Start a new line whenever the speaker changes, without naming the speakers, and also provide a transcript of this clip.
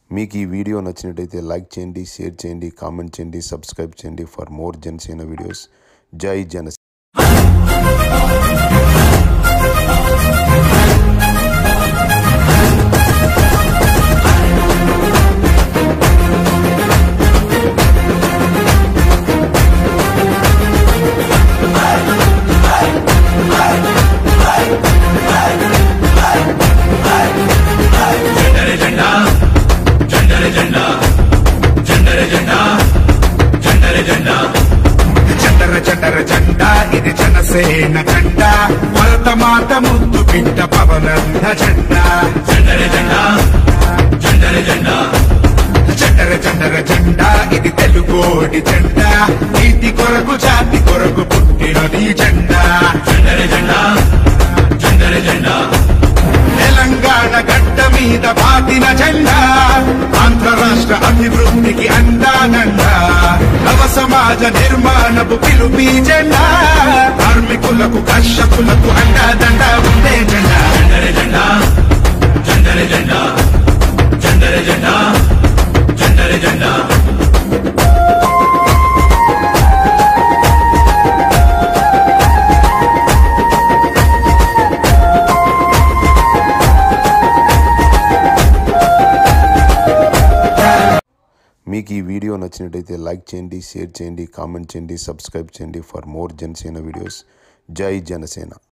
మీకు ఈ వీడియో నచ్చినట్టయితే లైక్ చేయండి షేర్ చేయండి కామెంట్ చేయండి సబ్స్క్రైబ్ చేయండి ఫర్ మోర్ జనసేన వీడియోస్ జై జనసేన
చందర చందర జెండా ఇది జనసేన జెండా భరత మాత ముద్దు బిడ్డ పవనంద జెండా చందర జెండా చందర జెండా చందర చందర జెండా ఇది తెలుగోడి జెండా నీతి కొరకు జాతి కొరకు పుట్టినది జెండా చందర జెండా చందర జెండా తెలంగాణ గడ్డ మీద పాతిన జెండా ఆంధ్ర రాష్ట్ర అభివృద్ధికి అందానండా నవ సమాజ నిర్మాణపు పిలుపి జెండా కార్మికులకు కర్షకులకు అండాదండ ఉండే జెండా జెండర జెండా జెండర జెండా జెండర జెండా జెండర జెండా
మీకు ఈ వీడియో నచ్చినట్టయితే లైక్ చేయండి షేర్ చేయండి కామెంట్ చేయండి సబ్స్క్రైబ్ చేయండి ఫర్ మోర్ జనసేన వీడియోస్ జై జనసేన